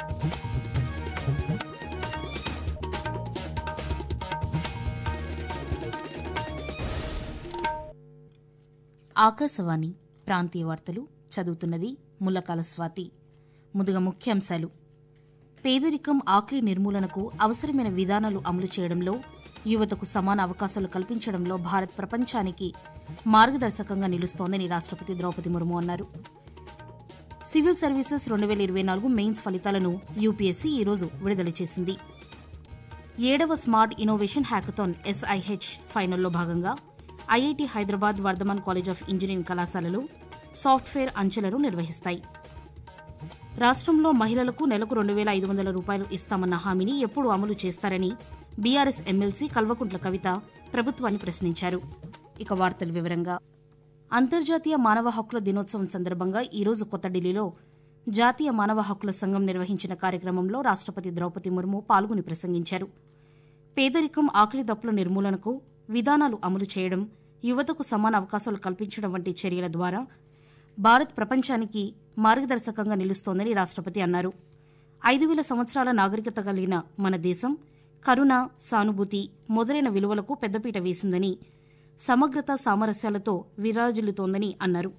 ఆకాశవాణి ప్రాంతీయ వార్తలు చదువుతున్నది ముల్లకాల స్వాతి ముందుగా ముఖ్యాంశాలు పేదరికం ఆకలి నిర్మూలనకు అవసరమైన విధానాలు అమలు చేయడంలో యువతకు సమాన అవకాశాలు కల్పించడంలో భారత్ ప్రపంచానికి మార్గదర్శకంగా నిలుస్తోందని రాష్టపతి ద్రౌపది ముర్ము అన్నారు సివిల్ సర్వీసెస్ రెండు వేల ఇరవై నాలుగు మెయిన్స్ ఫలితాలను యూపీఎస్సీ ఈరోజు విడుదల చేసింది ఏడవ స్మార్ట్ ఇన్నోవేషన్ హ్యాకథాన్ ఎస్ఐహెచ్ ఫైనల్లో భాగంగా IIT Hyderabad Vardhaman college of engineering కళాశాలలు సాఫ్ట్వేర్ అంచెలను నిర్వహిస్తాయి రాష్ట్రంలో మహిళలకు నెలకు రెండు వేల ఐదు వందల రూపాయలు ఇస్తామన్న హామీని ఎప్పుడు అమలు చేస్తారని బీఆర్ఎస్ ఎమ్మెల్సీ కల్వకుంట్ల కవిత ప్రభుత్వాన్ని ప్రశ్నించారు ఇక వార్తల వివరంగా అంతర్జాతీయ మానవ హక్కుల దినోత్సవం సందర్భంగా ఈరోజు కొత్త ఢిల్లీలో జాతీయ మానవ హక్కుల సంఘం నిర్వహించిన కార్యక్రమంలో రాష్టపతి ద్రౌపది ముర్ము పాల్గొని ప్రసంగించారు పేదరికం ఆకలి దప్పుల నిర్మూలనకు విధానాలు అమలు చేయడం యువతకు సమాన అవకాశాలు కల్పించడం వంటి చర్యల ద్వారా భారత్ ప్రపంచానికి మార్గదర్శకంగా నిలుస్తోందని రాష్టపతి అన్నారు ఐదు వేల సంవత్సరాల నాగరికత కలిగిన మన దేశం కరుణ సానుభూతి మొదలైన విలువలకు పెద్దపీట వేసిందని సమగ్రత సామరస్యాలతో విరాజిల్లుతోందని అన్నారు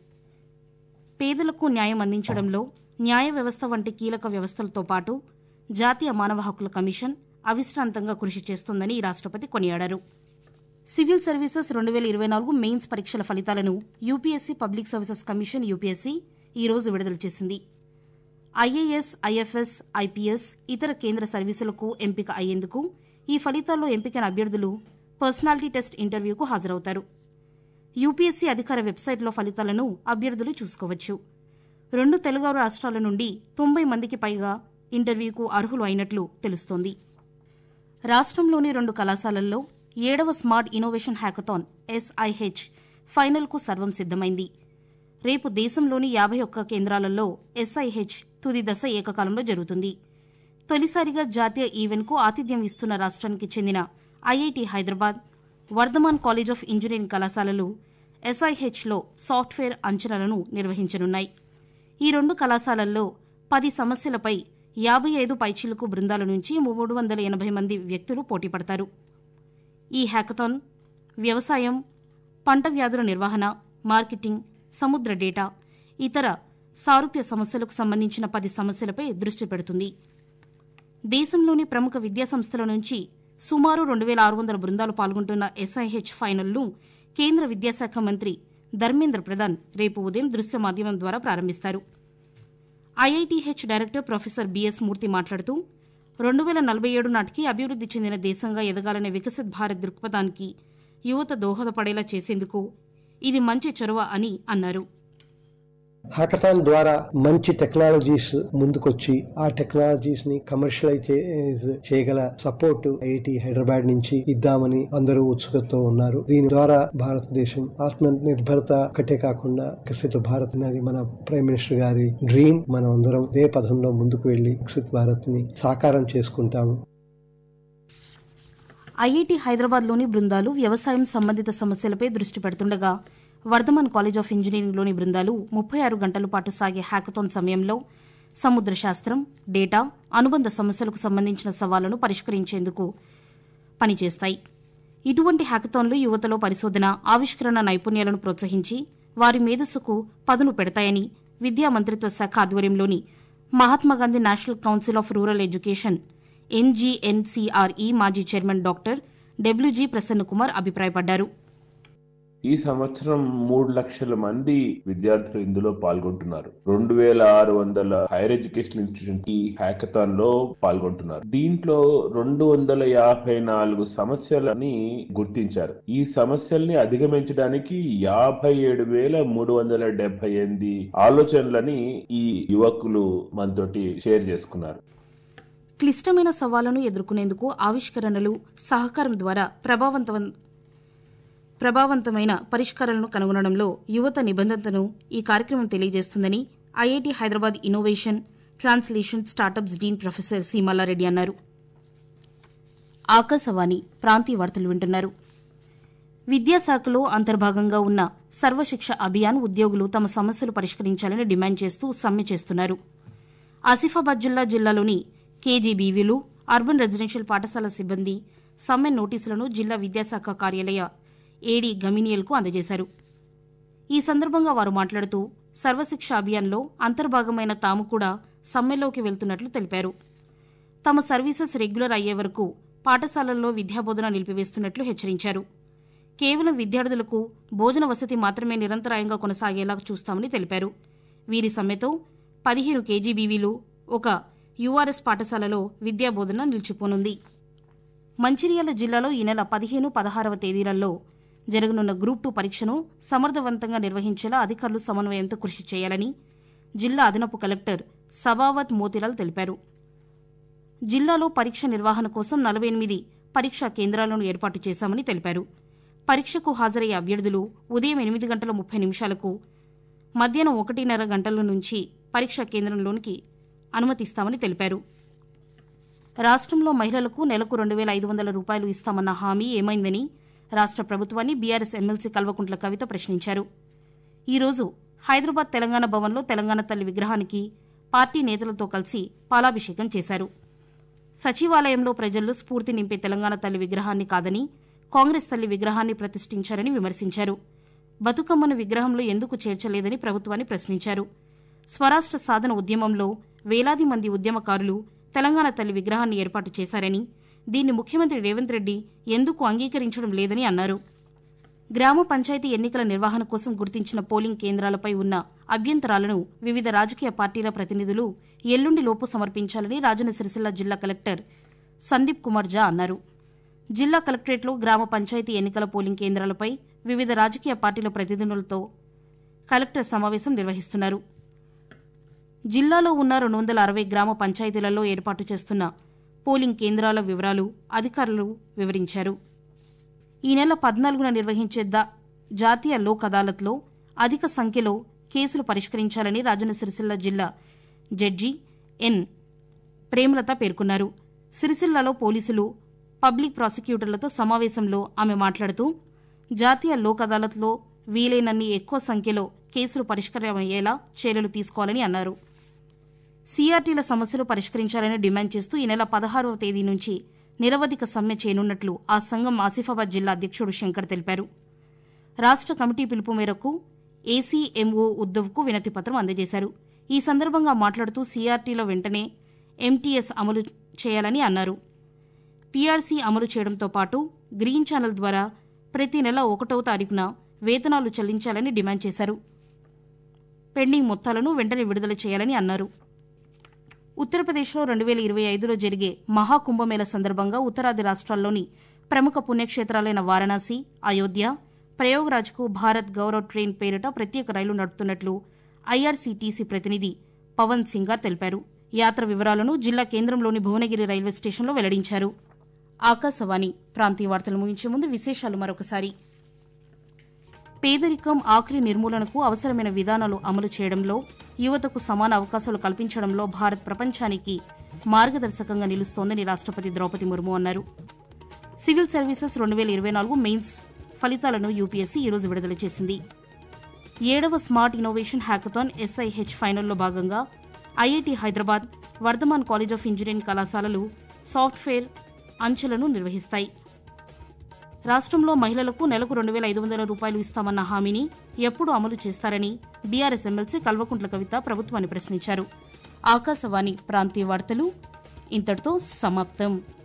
పేదలకు న్యాయం అందించడంలో న్యాయ వ్యవస్థ వంటి కీలక వ్యవస్థలతో పాటు జాతీయ మానవ హక్కుల కమిషన్ అవిశ్రాంతంగా కృషి చేస్తోందని రాష్టపతి కొనియాడారు సివిల్ సర్వీసెస్ రెండు వేల ఇరవై నాలుగు మెయిన్స్ పరీక్షల ఫలితాలను UPSC public services commission UPSC ఈ రోజు విడుదల చేసింది ఐఏఎస్ ఐఎఫ్ఎస్ ఐపీఎస్ ఇతర కేంద్ర సర్వీసులకు ఎంపిక అయ్యేందుకు ఈ ఫలితాల్లో ఎంపికైన అభ్యర్థులు పర్సనాలిటీ టెస్ట్ ఇంటర్వ్యూకు హాజరవుతారు యూపీఎస్సీ అధికార వెబ్సైట్లో ఫలితాలను అభ్యర్థులు చూసుకోవచ్చు రెండు తెలుగు రాష్ట్రాల నుండి తొంభై మందికి పైగా ఇంటర్వ్యూకు అర్హులు అయినట్లు తెలుస్తోంది రాష్ట్రంలోని రెండు కళాశాలల్లో ఏడవ స్మార్ట్ ఇన్నోవేషన్ హ్యాకథాన్ ఎస్ఐహెచ్ ఫైనల్కు సర్వం సిద్దమైంది రేపు దేశంలోని యాభై ఒక్క కేంద్రాలలో ఎస్ఐహెచ్ తుది దశ ఏకకాలంలో జరుగుతుంది తొలిసారిగా జాతీయ ఈవెంట్కు ఆతిథ్యం ఇస్తున్న రాష్ట్రానికి చెందిన IIT Hyderabad Vardhaman college of engineering కళాశాలలు ఎస్ఐహెచ్లో సాఫ్ట్వేర్ అంచనాలను నిర్వహించనున్నాయి ఈ రెండు కళాశాలల్లో పది సమస్యలపై యాభై ఐదు పైచిలకు బృందాల నుంచి మూడు వందల ఎనభై మంది వ్యక్తులు పోటీపడతారు ఈ హ్యాకథాన్ వ్యవసాయం పంట వ్యాధుల నిర్వహణ మార్కెటింగ్ సముద్ర డేటా ఇతర సారూప్య సమస్యలకు సంబంధించిన పది సమస్యలపై దృష్టి పెడుతుంది దేశంలోని ప్రముఖ విద్యాసంస్థల నుంచి సుమారు రెండు వేల ఆరు వందల బృందాలు పాల్గొంటున్న ఎస్ఐహెచ్ ఫైనల్ను కేంద్ర విద్యాశాఖ మంత్రి ధర్మేంద్ర ప్రధాన్ రేపు ఉదయం దృశ్య మాధ్యమం ద్వారా ప్రారంభిస్తారు IITH director professor BS Murthy మాట్లాడుతూ రెండు వేల నలభై ఏడు నాటికి అభివృద్ది చెందిన దేశంగా ఎదగాలనే వికసిత్ భారత్ దృక్పథానికి యువత దోహదపడేలా చేసేందుకు ఇది మంచి చొరవ అని అన్నారు హ్యాకథాన్ ద్వారా మంచి టెక్నాలజీస్ ముందుకొచ్చి ఆ టెక్నాలజీస్ ని కమర్షియలైజ్ చేయగల సపోర్ట్ ఐఐటి హైదరాబాద్ నుంచి ఇద్దామని అందరూ ఉత్సుకతతో ఉన్నారు దీని ద్వారా భారతదేశం ఆత్మ నిర్భరత ఒకటే కాకుండా వికసిత భారత్ అనేది మన ప్రైమ్ మినిస్టర్ గారి డ్రీమ్ మనం అందరం ఇదే పదంలో ముందుకు వెళ్లి వికసిత్ భారత్ ని సాకారం చేసుకుంటాము ఐఐటి హైదరాబాద్లోని బృందాలు వ్యవసాయం సంబంధిత సమస్యలపై దృష్టి పెడుతుండగా వర్ధమాన్ కాలేజ్ ఆఫ్ ఇంజనీరింగ్లోని బృందాలు ముప్పై ఆరు గంటల పాటు సాగే హ్యాకథాన్ సమయంలో సముద్ర శాస్త్రం డేటా అనుబంధ సమస్యలకు సంబంధించిన సవాళ్లను పరిష్కరించేందుకు పనిచేస్తాయి ఇటువంటి హ్యాకథాన్లు యువతలో పరిశోధన ఆవిష్కరణ నైపుణ్యాలను ప్రోత్సహించి వారి మేధస్సుకు పదును పెడతాయని విద్యా మంత్రిత్వ శాఖ ఆధ్వర్యంలోని Mahatma Gandhi national council of rural education NGNCRE మాజీ చైర్మన్ డాక్టర్ డబ్ల్యూజీ ప్రసన్నకుమార్ అభిప్రాయపడ్డారు ఈ సంవత్సరం మూడు లక్షల మంది విద్యార్థులు ఇందులో పాల్గొంటున్నారు రెండు వేల ఆరు వందల హైయర్ ఎడ్యుకేషన్ ఇన్స్టిట్యూషన్ ఈ హ్యాకథాన్ లో పాల్గొంటున్నారు దీంట్లో రెండు వందల యాభై నాలుగు సమస్యలని గుర్తించారు ఈ సమస్యల్ని అధిగమించడానికి యాభై ఏడు వేల మూడు వందల డెబ్బై ఎనిమిది ఆలోచనలని ఈ యువకులు మనతోటి షేర్ చేసుకున్నారు క్లిష్టమైన సవాళ్లను ఎదుర్కొనేందుకు ఆవిష్కరణలు సహకారం ద్వారా ప్రభావవంతం ప్రభావవంతమైన పరిష్కారాలను కనుగొనడంలో యువత నిబంధనను ఈ కార్యక్రమం తెలియజేస్తుందని IIT Hyderabad innovation translation startups dean professor Seemallareddy అన్నారు ఆకాశవాణి ప్రాంతీయ వార్తలు వింటున్నారు విద్యాశాఖలో అంతర్భాగంగా ఉన్న సర్వశిక్ష అభియాన్ ఉద్యోగులు తమ సమస్యలు పరిష్కరించాలని డిమాండ్ చేస్తూ సమ్మె చేస్తున్నారు ఆసిఫాబాద్ జిల్లా జిల్లాలోని కేజీబీవీలు అర్బన్ రెసిడెన్షియల్ పాఠశాల సిబ్బంది సమ్మె నోటీసులను జిల్లా విద్యాశాఖ కార్యాలయ ఏడీ గమినియల్కు అందజేశారు ఈ సందర్భంగా వారు మాట్లాడుతూ సర్వశిక్ష అభియాన్లో అంతర్భాగమైన తాము కూడా సమ్మెలోకి వెళ్తున్నట్లు తెలిపారు తమ సర్వీసెస్ రెగ్యులర్ అయ్యే వరకు పాఠశాలల్లో విద్యాబోధన నిలిపివేస్తున్నట్లు హెచ్చరించారు కేవలం విద్యార్థులకు భోజన వసతి మాత్రమే నిరంతరాయంగా కొనసాగేలా చూస్తామని తెలిపారు వీరి సమ్మెతో పదిహేను కేజీబీవీలు ఒక యూఆర్ఎస్ పాఠశాలలో విద్యాబోధన నిలిచిపోనుంది మంచిర్యాల జిల్లాలో ఈ నెల పదిహేను పదహారవ తేదీలలో జరగనున్న గ్రూప్ టూ పరీక్షను సమర్థవంతంగా నిర్వహించేలా అధికారులు సమన్వయంతో కృషి చేయాలని జిల్లా అదనపు కలెక్టర్ సబావత్ మోతిలాల్ తెలిపారు జిల్లాలో పరీక్ష నిర్వహణ కోసం నలభై ఎనిమిది పరీక్షా కేంద్రాలను ఏర్పాటు చేశామని తెలిపారు పరీక్షకు హాజరయ్యే అభ్యర్థులు ఉదయం ఎనిమిది గంటల ముప్పై నిమిషాలకు మధ్యాహ్నం ఒకటిన్నర గంటల నుంచి పరీక్షా కేంద్రంలోనికి అనుమతిస్తామని తెలిపారు రాష్ట్రంలో మహిళలకు నెలకు రెండు వేల ఐదు వందల రూపాయలు ఇస్తామన్న హామీ ఏమైందని రాష్ట్ర ప్రభుత్వాన్ని బీఆర్ఎస్ ఎమ్మెల్సీ కల్వకుంట్ల కవిత ప్రశ్నించారు ఈరోజు హైదరాబాద్ తెలంగాణ భవన్లో తెలంగాణ తల్లి విగ్రహానికి పార్టీ నేతలతో కలిసి పాలాభిషేకం చేశారు సచివాలయంలో ప్రజల్లో స్ఫూర్తి నింపే తెలంగాణ తల్లి విగ్రహాన్ని కాదని కాంగ్రెస్ తల్లి విగ్రహాన్ని ప్రతిష్ఠించారని విమర్శించారు బతుకమ్మను విగ్రహంలో ఎందుకు చేర్చలేదని ప్రభుత్వాన్ని ప్రశ్నించారు స్వరాష్ట్ర సాధన ఉద్యమంలో వేలాది మంది ఉద్యమకారులు తెలంగాణ తల్లి విగ్రహాన్ని ఏర్పాటు చేశారని దీన్ని ముఖ్యమంత్రి రేవంత్ రెడ్డి ఎందుకు అంగీకరించడం లేదని అన్నారు గ్రామ పంచాయతీ ఎన్నికల నిర్వహణ కోసం గుర్తించిన పోలింగ్ కేంద్రాలపై ఉన్న అభ్యంతరాలను వివిధ రాజకీయ పార్టీల ప్రతినిధులు ఎల్లుండిలోపు సమర్పించాలని రాజన్న సిరిసిల్ల జిల్లా కలెక్టర్ సందీప్ కుమార్ జా అన్నారు జిల్లా కలెక్టరేట్లో గ్రామ పంచాయతీ ఎన్నికల పోలింగ్ కేంద్రాలపై వివిధ రాజకీయ పార్టీల ప్రతినిధులతో కలెక్టర్ సమావేశం నిర్వహిస్తున్నారు జిల్లాలో ఉన్న రెండు వందల అరవై గ్రామ పంచాయతీలలో ఏర్పాటు చేస్తున్న పోలింగ్ కేంద్రాల వివరాలు అధికారులు వివరించారు ఈ నెల పద్నాలుగున నిర్వహించే ద జాతీయ లోక్ అదాలత్లో అధిక సంఖ్యలో కేసులు పరిష్కరించాలని రాజన్న సిరిసిల్ల జిల్లా జడ్జి ఎన్ ప్రేమలత పేర్కొన్నారు సిరిసిల్లలో పోలీసులు పబ్లిక్ ప్రాసిక్యూటర్లతో సమావేశంలో ఆమె మాట్లాడుతూ జాతీయ లోక్ అదాలత్లో వీలైనన్ని ఎక్కువ సంఖ్యలో కేసులు పరిష్కారమయ్యేలా చర్యలు తీసుకోవాలని అన్నారు సీఆర్టీల సమస్యలు పరిష్కరించాలని డిమాండ్ చేస్తూ ఈ నెల పదహారవ తేదీ నుంచి నిరవధిక సమ్మె చేయనున్నట్లు ఆ సంఘం ఆసిఫాబాద్ జిల్లా అధ్యక్షుడు శంకర్ తెలిపారు రాష్ట్ర కమిటీ పిలుపు మేరకు ఏసీఎంఓ ఉద్దవ్కు వినతిపత్రం అందజేశారు ఈ సందర్భంగా మాట్లాడుతూ సీఆర్టీలో వెంటనే ఎంటీఎస్ అమలు చేయాలని అన్నారు పీఆర్సీ అమలు చేయడంతో పాటు గ్రీన్ ఛానల్ ద్వారా ప్రతి నెల ఒకటవ తారీఖున వేతనాలు చెల్లించాలని డిమాండ్ చేశారు పెండింగ్ మొత్తాలను వెంటనే విడుదల చేయాలని అన్నారు ఉత్తరప్రదేశ్లో రెండు వేల ఇరవై ఐదులో జరిగే మహాకుంభమేళ సందర్భంగా ఉత్తరాది రాష్ట్రాల్లోని ప్రముఖ పుణ్యక్షేత్రాలైన వారణాసి అయోధ్య ప్రయోగరాజ్కు భారత్ గౌరవ్ ట్రైన్ పేరిట ప్రత్యేక రైలు నడుపుతున్నట్లు ఐఆర్సీటీసీ ప్రతినిధి పవన్ సింగార్ తెలిపారు యాత్ర వివరాలను జిల్లా కేంద్రంలోని భువనగిరి రైల్వే స్టేషన్లో వెల్లడించారు ఆకాశవాణి ప్రాంతీయ వార్తలు ముగించే ముందు విశేషాలు మరొకసారి పేదరికం ఆఖరి నిర్మూలనకు అవసరమైన విధానాలు అమలు చేయడంలో యువతకు సమాన అవకాశాలు కల్పించడంలో భారత్ ప్రపంచానికి మార్గదర్శకంగా నిలుస్తోందని రాష్ట్రపతి ద్రౌపది ముర్ము అన్నారు సివిల్ సర్వీసెస్ రెండు వేల ఇరవై నాలుగు మెయిన్స్ ఫలితాలను యూపీఎస్సీ ఈరోజు విడుదల చేసింది ఏడవ స్మార్ట్ ఇన్నోవేషన్ హ్యాకథాన్ ఎస్ఐహెచ్ ఫైనల్లో భాగంగా IIT Hyderabad Vardhaman college of engineering కళాశాలలు సాఫ్ట్వేర్ అంచెలను నిర్వహిస్తాయి రాష్ట్రంలో మహిళలకు నెలకు రెండు వేల ఐదు వందల రూపాయలు ఇస్తామన్న హామీని ఎప్పుడు అమలు చేస్తారని బీఆర్ఎస్ ఎమ్మెల్సీ కల్వకుంట్ల కవిత ప్రభుత్వాన్ని ప్రశ్నించారు ఆకాశవాణి ప్రాంతీయ వార్తలు ఇంతటితో సమాప్తం